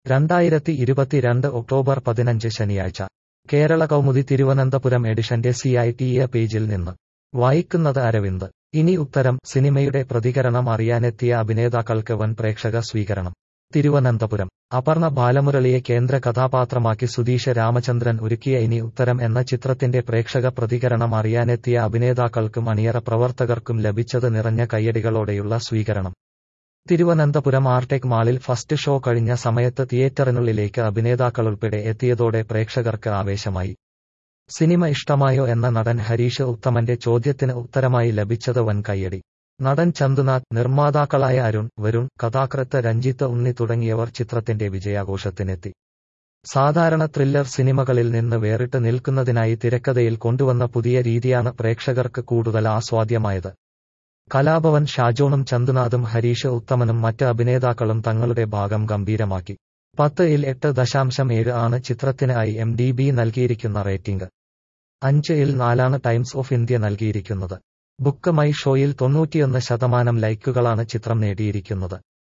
രണ്ടായിരത്തി ഇരുപത്തിരണ്ട് ഒക്ടോബർ പതിനഞ്ച് ശനിയാഴ്ച കേരള കൗമുദി തിരുവനന്തപുരം എഡിഷന്റെ സി ഐ ടി എ പേജിൽ നിന്ന് വായിക്കുന്നത് അരവിന്ദ് ഇനി ഉത്തരം സിനിമയുടെ പ്രതികരണം അറിയാനെത്തിയ അഭിനേതാക്കൾക്ക് വൻ പ്രേക്ഷക സ്വീകരണം തിരുവനന്തപുരം അപർണ ബാലമുരളിയെ കേന്ദ്ര കഥാപാത്രമാക്കി സുധീഷ് രാമചന്ദ്രൻ ഒരുക്കിയ ഇനി ഉത്തരം എന്ന ചിത്രത്തിന്റെ പ്രേക്ഷക പ്രതികരണം അറിയാനെത്തിയ അഭിനേതാക്കൾക്കും അണിയറ പ്രവർത്തകർക്കും ലഭിച്ചത് നിറഞ്ഞ കയ്യടികളോടെയുള്ള സ്വീകരണം തിരുവനന്തപുരം ആർടെക് മാളിൽ ഫസ്റ്റ് ഷോ കഴിഞ്ഞ സമയത്ത് തിയേറ്ററിനുള്ളിലേക്ക് അഭിനേതാക്കളുൾപ്പെടെ എത്തിയതോടെ പ്രേക്ഷകർക്ക് ആവേശമായി സിനിമ ഇഷ്ടമായോ എന്ന നടൻ ഹരീഷ് ഉത്തമന്റെ ചോദ്യത്തിന് ഉത്തരമായി ലഭിച്ചത് വൻ കയ്യടി നടൻ ചന്തുനാഥ് നിർമ്മാതാക്കളായ അരുൺ വരുൺ കഥാകൃത്ത് രഞ്ജിത്ത് ഉണ്ണി തുടങ്ങിയവർ ചിത്രത്തിന്റെ വിജയാഘോഷത്തിനെത്തി സാധാരണ ത്രില്ലർ സിനിമകളിൽ നിന്ന് വേറിട്ട് നിൽക്കുന്നതിനായി തിരക്കഥയിൽ കൊണ്ടുവന്ന പുതിയ രീതിയാണ് പ്രേക്ഷകർക്ക് കൂടുതൽ ആസ്വാദ്യമായത് കലാഭവൻ ഷാജോണും ചന്തുനാഥും ഹരീഷ് ഉത്തമനും മറ്റ് അഭിനേതാക്കളും തങ്ങളുടെ ഭാഗം ഗംഭീരമാക്കി പത്ത് ഇൽ എട്ട് ദശാംശം ഏഴ് ആണ് ചിത്രത്തിന് ഐ എം ഡി ബി നൽകിയിരിക്കുന്ന റേറ്റിംഗ് അഞ്ച് ഇൽ നാലാണ് ടൈംസ് ഓഫ് ഇന്ത്യ നൽകിയിരിക്കുന്നത് ബുക്ക് മൈ ഷോയിൽ തൊണ്ണൂറ്റിയൊന്ന് ശതമാനം ലൈക്കുകളാണ് ചിത്രം നേടിയിരിക്കുന്നത്